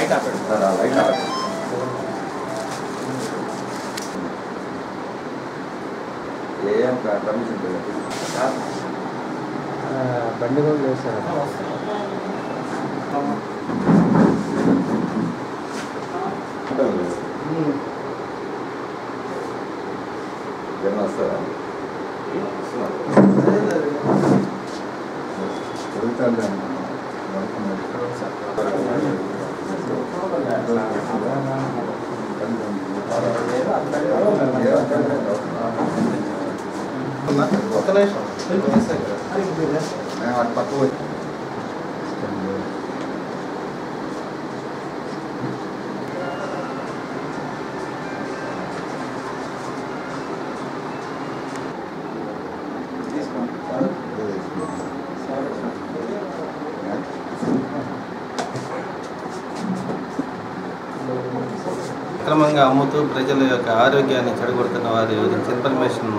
Light ఆపాడు sir ఆ light of. ఏం కా- పర్మిషన్ లేదు. బండి కూడా లేదు సార్ జనం వస్తారా ఒక్క నిమిషం మేము అటు పక్క వచ్చి అక్రమంగా అమ్ముతూ ప్రజల యొక్క ఆరోగ్యాన్ని చెడగొడుతున్న వారి ఇన్ఫర్మేషన్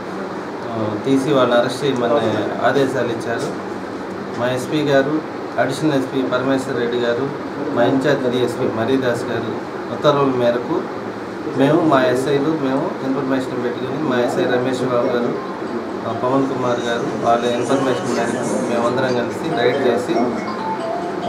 తీసి వాళ్ళని అరెస్ట్ చేయమని ఆదేశాలు ఇచ్చారు మా ఎస్పీ గారు అడిషనల్ ఎస్పీ పరమేశ్వర్ రెడ్డి గారు మా ఇన్ఛార్జ్ డిఎస్పీ మరీదాస్ గారు ఉత్తర్వుల మేరకు మేము మా ఎస్ఐలు మేము ఇన్ఫర్మేషన్ పెట్టుకుని మా ఎస్ఐ రమేష్ బాబు గారు మా పవన్ కుమార్ గారు వాళ్ళ ఇన్ఫర్మేషన్ మేరకు మేమందరం కలిసి రైడ్ చేసి ఆ,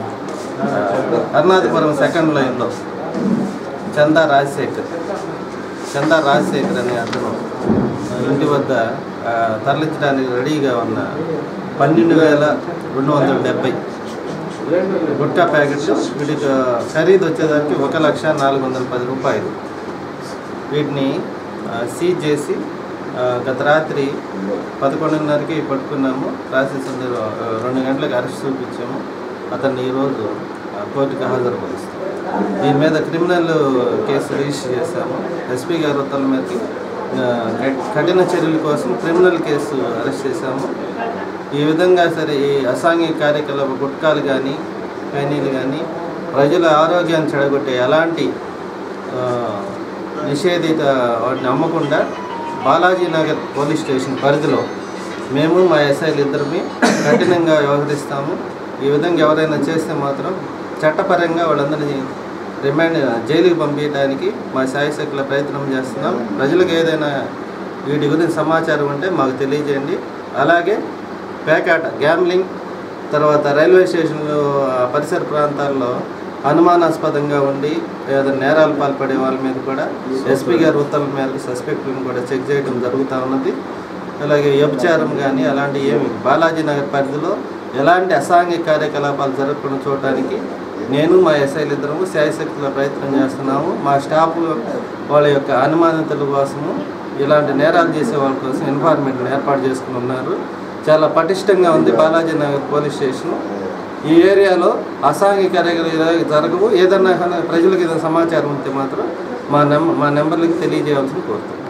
అరుణాచపురం సెకండ్ లైన్లో చందా రాజశేఖర్ చందా రాజశేఖర్ అనే అతను ఇంటి వద్ద ఆ, తరలించడానికి రెడీగా ఉన్న పన్నెండు వేల రెండు వందల డెబ్బై గుట్టా ప్యాకెట్లు వీటికి ఖరీదు వచ్చేదానికి ఒక లక్ష నాలుగు వందల పది రూపాయలు వీటిని ఆ, సీజ్ చేసి ఆ, గత రాత్రి పదకొండున్నరకి పట్టుకున్నాము రాసి సందర్భ రెండు గంటలకు అరెస్ట్ చూపించాము అతన్ని ఈరోజు ఆ, కోర్టుకు హాజరుపరుస్తాం దీని మీద క్రిమినల్ కేసు రిజిస్టర్ చేశాము ఎస్పీ గారి ఉత్తర్వుల మేరకు ఆ, కఠిన చర్యల కోసం క్రిమినల్ కేసు అరెస్ట్ చేశాము ఈ విధంగా సరే ఈ అసాంఘిక కార్యకలాప గుట్కాలు కానీ ఖైనీలు కానీ ప్రజల ఆరోగ్యాన్ని చెడగొట్టే ఎలాంటి ఆ, నిషేధిత వాటిని అమ్మకుండా బాలాజీ నగర్ పోలీస్ స్టేషన్ పరిధిలో మేము మా ఎస్ఐలు ఇద్దరిని కఠినంగా వ్యవహరిస్తాము ఈ విధంగా ఎవరైనా చేస్తే మాత్రం చట్టపరంగా వాళ్ళందరినీ రిమాండ్ జైలుకి పంపించడానికి మా శాయశక్తుల ప్రయత్నం చేస్తున్నాం ప్రజలకు ఏదైనా వీటి గురించి సమాచారం ఉంటే మాకు తెలియజేయండి అలాగే పేకాట గ్యామ్లింగ్ తర్వాత రైల్వే స్టేషన్లో ఆ పరిసర ప్రాంతాల్లో అనుమానాస్పదంగా ఉండి ఏదైనా నేరాలు పాల్పడే వాళ్ళ మీద కూడా ఎస్పీ గారి ఉత్తర్వుల మేరకు సస్పెక్ట్లను కూడా చెక్ చేయడం జరుగుతూ ఉన్నది అలాగే వ్యభిచారం కానీ అలాంటి ఏమి బాలాజీ నగర్ పరిధిలో ఎలాంటి అసాంఘిక కార్యకలాపాలు జరగకుండా చూడటానికి నేను మా ఎస్ఐలు ఇద్దరము శాయశక్తుల ప్రయత్నం చేస్తున్నాము మా స్టాఫ్ వాళ్ళ యొక్క అనుమానితుల కోసము ఇలాంటి నేరాలు చేసే వాళ్ళ కోసం ఇన్ఫార్మేషన్ ఏర్పాటు చేసుకుని ఉన్నారు చాలా పటిష్టంగా ఉంది బాలాజీ నగర్ పోలీస్ స్టేషన్ ఈ ఏరియాలో అసాంఘిక కార్యకలాపాలు జరగవు ఏదన్నా ప్రజలకు ఏదైనా సమాచారం ఉంటే మాత్రం మా నెంబర్ మా నెంబర్లకి తెలియజేయాల్సిన కోరుతున్నాను